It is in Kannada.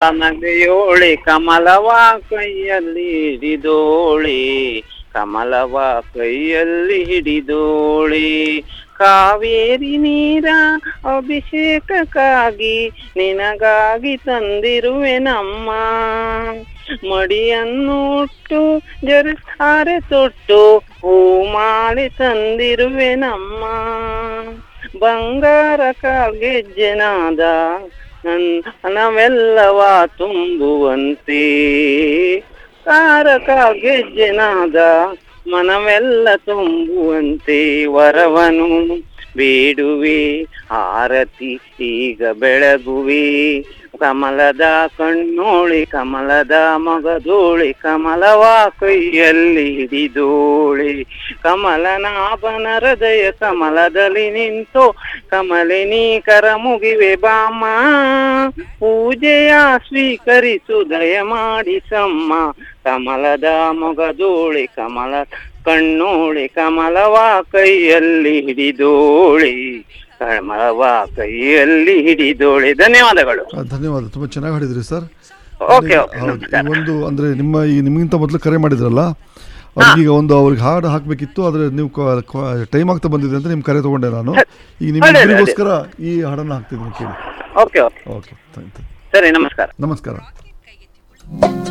ನಗೆಯೋಳೆ ಕಮಲವ ಕೈಯಲ್ಲಿ ಹಿಡಿದೋಳೆ ಕಮಲವ ಕೈಯಲ್ಲಿ ಹಿಡಿದೋಳೆ ಕಾವೇರಿ ನೀರ ಅಭಿಷೇಕಕ್ಕಾಗಿ ನಿನಗಾಗಿ ತಂದಿರುವೆ ನಮ್ಮ ಮಡಿಯನ್ನುಟ್ಟು ಜರಸಾರೆ ತೊಟ್ಟು ಹೂಮಾಲೆ ತಂದಿರುವೆ ನಮ್ಮ ಬಂಗಾರ ಕಾಲ್ಗೆಜ್ಜೆನಾದ ನಾವೆಲ್ಲವ ತುಂಬುವಂತೆ ಕಾರಕ ಗೆಜ್ಜೆನಾದ ಮನವೆಲ್ಲ ತುಂಬುವಂತೆ ವರವನು ಬೇಡುವೆ ಆರತಿ ಈಗ ಬೆಳಗುವೆ ಕಮಲದ ಕಣ್ಣೋಳಿ ಕಮಲದ ಮಗದೋಳಿ ಕಮಲವ ಕೈಯಲ್ಲಿ ಹಿಡಿದೋಳೆ ಕಮಲನಾಭನ ಹೃದಯ ಕಮಲದಲ್ಲಿ ನಿಂತು ಕಮಲಿನಿ ಕರ ಮುಗಿವೆ ಬಾಮ ಪೂಜೆಯ ಸ್ವೀಕರಿಸು ದಯ ಮಾಡಿಸಮ್ಮ ಕಮಲದ ಮೊಗದೋಳೆ ಕಮಲ ಕಣ್ಣೋಳೆ ಕಮಲವ ಕೈಯಲ್ಲಿ ಹಿಡಿದೋಳೆ ಕಮಲವ ಕೈಯಲ್ಲಿ ಹಿಡಿದೋಳೆ ಧನ್ಯವಾದಗಳು ಆ, ಧನ್ಯವಾದ ತುಂಬ ಚೆನ್ನಾಗಿ ಹಾಡಿದ್ರಿ ಸರ್ ಓಕೆ ಓಕೆ ಹೌದು ನಮಸ್ಕಾರ ಈ ಒಂದು ಅಂದ್ರೆ ನಿಮ್ಮ ಈ ನಿಮಗಿಂತ ಮೊದಲು ಕರೆ ಮಾಡಿದ್ರಲ್ಲ ಅವ್ರಿಗೀಗ ಒಂದು ಅವ್ರಿಗೆ ಹಾಡು ಹಾಕಬೇಕಿತ್ತು ಆದರೆ ನೀವು ಟೈಮ್ ಆಗ್ತಾ ಬಂದಿದೆ ಅಂತ ನಿಮ್ಮ ಕರೆ ತಗೊಂಡೆ ನಾನು ಈಗ ಅದೇ, ಅದೇ. ನಿಮಗೋಸ್ಕರ ಈ ಹಾಡನ್ನು ಹಾಕ್ತಿದ್ದೀನಿ ಕೇಳಿ ಓಕೆ ಓಕೆ ಓಕೆ ಸರಿ ನಮಸ್ಕಾರ ನಮಸ್ಕಾರ